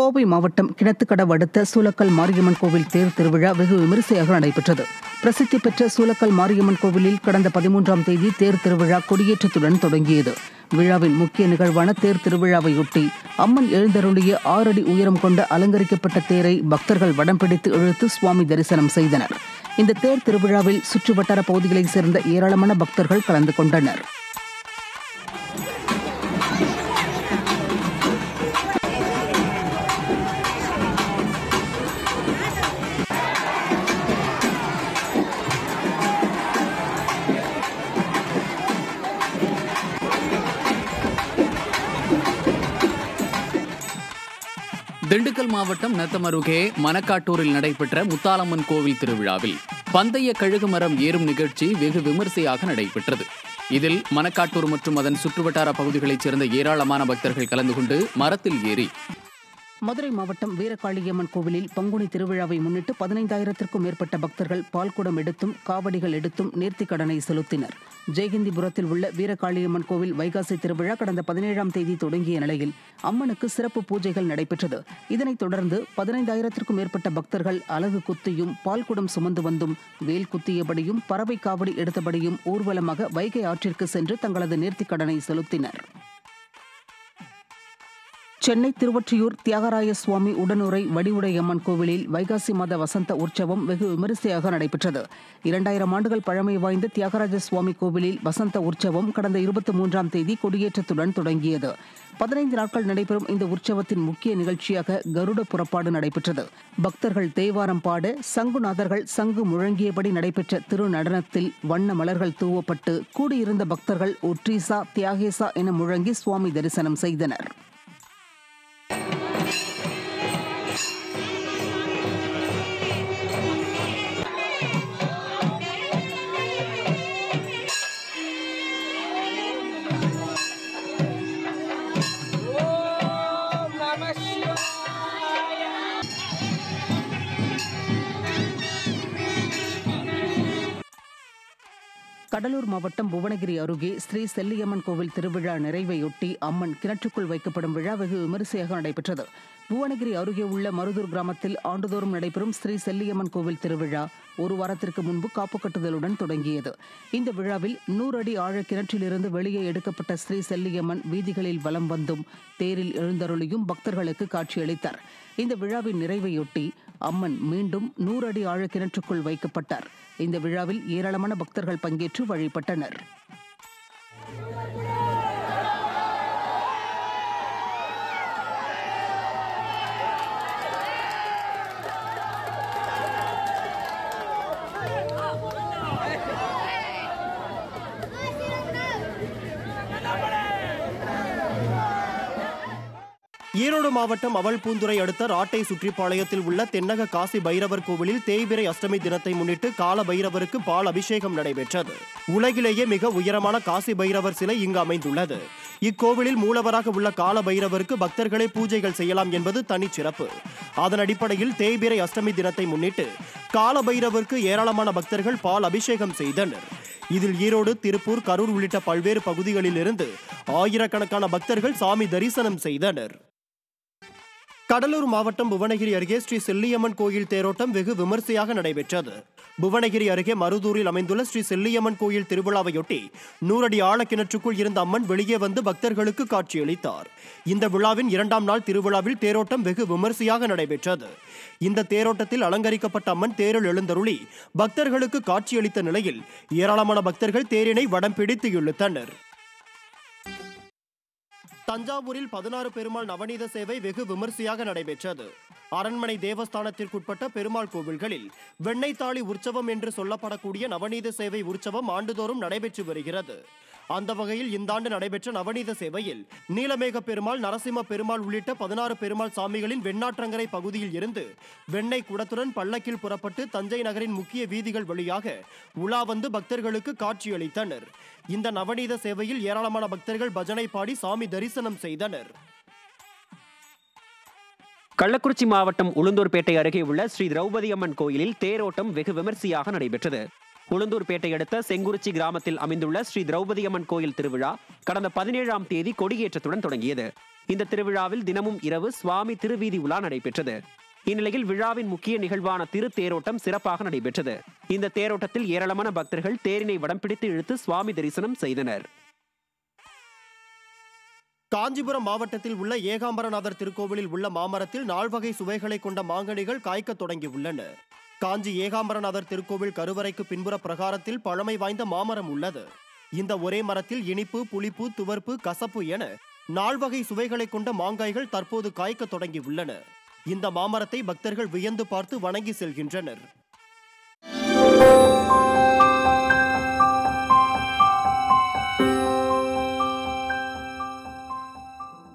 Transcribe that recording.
கோவை மாவட்டம் கிணத்துக்கடவு அடுத்த சூலக்கல் மாரியம்மன் கோவில் தேர் திருவிழா வெகு விமரிசையாக நடைபெற்றது பிரசித்தி பெற்ற சூலக்கல் மாரியம்மன் கோவிலில் கடந்த பதிமூன்றாம் தேதி தேர் திருவிழா கொடியேற்றத்துடன் தொடங்கியது விழாவின் முக்கிய நிகழ்வான தேர் திருவிழாவையொட்டி அம்மன் எழுந்தருளிய ஆறு அடி உயரம் கொண்ட அலங்கரிக்கப்பட்ட தேரை பக்தர்கள் வடம் பிடித்து இழுத்து சுவாமி தரிசனம் செய்தனர் இந்த தேர் திருவிழாவில் சுற்றுவட்டார பகுதிகளைச் சேர்ந்த ஏராளமான பக்தர்கள் கலந்து கொண்டனர் திண்டுக்கல் மாவட்டம் நத்தமருகே மணக்காட்டூரில் நடைபெற்ற முத்தாலம்மன் கோவில் திருவிழாவில் பந்தய கழுகு மரம் ஏறும் நிகழ்ச்சி வெகு விமரிசையாக நடைபெற்றது இதில் மணக்காட்டூர் மற்றும் அதன் சுற்றுவட்டார பகுதிகளைச் சேர்ந்த ஏராளமான பக்தர்கள் கலந்து கொண்டு மரத்தில் ஏறி மதுரை மாவட்டம் வீரகாளியம்மன் கோவிலில் பங்குனி திருவிழாவை முன்னிட்டு பதினைந்தாயிரத்திற்கும் மேற்பட்ட பக்தர்கள் பால்குடம் எடுத்தும் காவடிகள் எடுத்தும் நேர்த்திக் கடனை செலுத்தினர் ஜெயகிந்திபுரத்தில் உள்ள வீரகாளியம்மன் கோவில் வைகாசி திருவிழா கடந்த பதினேழாம் தேதி தொடங்கிய நிலையில் அம்மனுக்கு சிறப்பு பூஜைகள் நடைபெற்றது இதனைத் தொடர்ந்து பதினைந்தாயிரத்திற்கும் மேற்பட்ட பக்தர்கள் அலகு குத்தியும் பால்குடம் சுமந்து வந்தும் வேல் குத்தியபடியும் பறவை காவடி எடுத்தபடியும் ஊர்வலமாக வைகை ஆற்றிற்கு சென்று தங்களது நேர்த்திக் கடனை செலுத்தினர் சென்னை திருவொற்றியூர் தியாகராய சுவாமி உடனுரை வடிவுடையம்மன் கோவிலில் வைகாசி மாத வசந்த உற்சவம் வெகு விமரிசையாக நடைபெற்றது இரண்டாயிரம் ஆண்டுகள் பழமை வாய்ந்த தியாகராஜ சுவாமி கோவிலில் வசந்த உற்சவம் கடந்த இருபத்தி மூன்றாம் தேதி கொடியேற்றத்துடன் தொடங்கியது பதினைந்து நாட்கள் நடைபெறும் இந்த உற்சவத்தின் முக்கிய நிகழ்ச்சியாக கருட புறப்பாடு நடைபெற்றது பக்தர்கள் தேவாரம் பாட சங்குநாதர்கள் சங்கு முழங்கியபடி நடைபெற்ற திருநடனத்தில் வண்ண மலர்கள் தூவப்பட்டு கூடியிருந்த பக்தர்கள் ஒற்றீசா தியாகேசா என முழங்கி சுவாமி தரிசனம் செய்தனர் கடலூர் மாவட்டம் புவனகிரி அருகே ஸ்ரீ செல்லியம்மன் கோவில் திருவிழா நிறைவையொட்டி அம்மன் கிணற்றுக்குள் வைக்கப்படும் விழா வெகு விமரிசையாக நடைபெற்றது புவனகிரி அருகே உள்ள மருதூர் கிராமத்தில் ஆண்டுதோறும் நடைபெறும் ஸ்ரீ செல்லியம்மன் கோவில் திருவிழா ஒரு வாரத்திற்கு முன்பு காப்பு கட்டுதலுடன் தொடங்கியது இந்த விழாவில் நூறு அடி ஆழ கிணற்றிலிருந்து வெளியே எடுக்கப்பட்ட ஸ்ரீ செல்லியம்மன் வீதிகளில் வலம் வந்தும் தேரில் எழுந்தருளியும் பக்தர்களுக்கு காட்சியளித்தார் இந்த விழாவின் நிறைவையொட்டி அம்மன் மீண்டும் நூறு அடி ஆழ கிணற்றுக்குள் வைக்கப்பட்டார் இந்த விழாவில் ஏராளமான பக்தர்கள் பங்கேற்று வழிபட்டனர் ஈரோடு மாவட்டம் அவல்பூந்துறை அடுத்த ராட்டை சுற்றிப்பாளையத்தில் உள்ள தென்னக காசி பைரவர் கோவிலில் தேய்பிரை அஷ்டமி தினத்தை முன்னிட்டு கால பைரவருக்கு பால் அபிஷேகம் நடைபெற்றது உலகிலேயே மிக உயரமான காசி பைரவர் சிலை இங்கு அமைந்துள்ளது இக்கோவிலில் மூலவராக உள்ள கால பைரவருக்கு பக்தர்களே பூஜைகள் செய்யலாம் என்பது தனிச்சிறப்பு அதன் அடிப்படையில் தேய்பிரை அஷ்டமி தினத்தை முன்னிட்டு கால பைரவருக்கு ஏராளமான பக்தர்கள் பால் அபிஷேகம் செய்தனர் இதில் ஈரோடு திருப்பூர் கரூர் உள்ளிட்ட பல்வேறு பகுதிகளில் இருந்து ஆயிரக்கணக்கான பக்தர்கள் சாமி தரிசனம் செய்தனர் கடலூர் மாவட்டம் புவனகிரி அருகே ஸ்ரீ செல்லியம்மன் கோயில் தேரோட்டம் வெகு விமர்சையாக நடைபெற்றது புவனகிரி அருகே மருதூரில் அமைந்துள்ள ஸ்ரீ செல்லியம்மன் கோயில் திருவிழாவையொட்டி நூறடி ஆழக்கிணற்றுக்குள் இருந்த அம்மன் வெளியே வந்து பக்தர்களுக்கு காட்சியளித்தார் இந்த விழாவின் இரண்டாம் நாள் திருவிழாவில் தேரோட்டம் வெகு விமர்சையாக நடைபெற்றது இந்த தேரோட்டத்தில் அலங்கரிக்கப்பட்ட அம்மன் தேரில் எழுந்தருளி பக்தர்களுக்கு காட்சியளித்த நிலையில் ஏராளமான பக்தர்கள் தேரினை வடம் பிடித்து இழுத்தனர் தஞ்சாவூரில் பதினாறு பெருமாள் நவநீத சேவை வெகு விமர்சையாக நடைபெற்றது அரண்மனை தேவஸ்தானத்திற்குட்பட்ட பெருமாள் கோவில்களில் வெண்ணெய் தாளி உற்சவம் என்று சொல்லப்படக்கூடிய நவநீத சேவை உற்சவம் ஆண்டுதோறும் நடைபெற்று வருகிறது அந்த வகையில் இந்த ஆண்டு நடைபெற்ற நவநீத சேவையில் நீலமேக பெருமாள் நரசிம்ம பெருமாள் உள்ளிட்ட பதினாறு பெருமாள் சாமிகளின் வெண்ணாற்றங்கரை பகுதியில் இருந்து வெண்ணெய் குடத்துடன் பல்லக்கில் புறப்பட்டு தஞ்சை நகரின் முக்கிய வீதிகள் வழியாக உலா வந்து பக்தர்களுக்கு காட்சியளித்தனர் இந்த நவநீத சேவையில் ஏராளமான பக்தர்கள் பஜனை பாடி சாமி தரிசனம் செய்தனர் கள்ளக்குறிச்சி மாவட்டம் உளுந்தூர்பேட்டை அருகே உள்ள ஸ்ரீ திரௌபதி அம்மன் கோயிலில் தேரோட்டம் வெகு விமர்சையாக நடைபெற்றது உளுந்தூர்பேட்டை அடுத்த செங்குறிச்சி கிராமத்தில் அமைந்துள்ள ஸ்ரீ திரௌபதி அம்மன் கோயில் திருவிழா கடந்த பதினேழாம் தேதி கொடியேற்றத்துடன் தொடங்கியது இந்த திருவிழாவில் தினமும் இரவு சுவாமி திருவீதி உலா நடைபெற்றது இந்நிலையில் விழாவின் முக்கிய நிகழ்வான திரு தேரோட்டம் சிறப்பாக நடைபெற்றது இந்த தேரோட்டத்தில் ஏராளமான பக்தர்கள் தேரினை வடம் பிடித்து இழுத்து சுவாமி தரிசனம் செய்தனர் காஞ்சிபுரம் மாவட்டத்தில் உள்ள ஏகாம்பரநாதர் திருக்கோவிலில் உள்ள மாமரத்தில் நால்வகை சுவைகளை கொண்ட மாங்கனிகள் காய்க்கத் தொடங்கியுள்ளன காஞ்சி ஏகாம்பரநாதர் திருக்கோவில் கருவறைக்கு பின்புற பிரகாரத்தில் பழமை வாய்ந்த மாமரம் உள்ளது இந்த ஒரே மரத்தில் இனிப்பு புளிப்பு துவர்ப்பு கசப்பு என நால்வகை சுவைகளை கொண்ட மாங்காய்கள் தற்போது காய்க்கத் தொடங்கியுள்ளன இந்த மாமரத்தை பக்தர்கள் வியந்து பார்த்து வணங்கி செல்கின்றனர்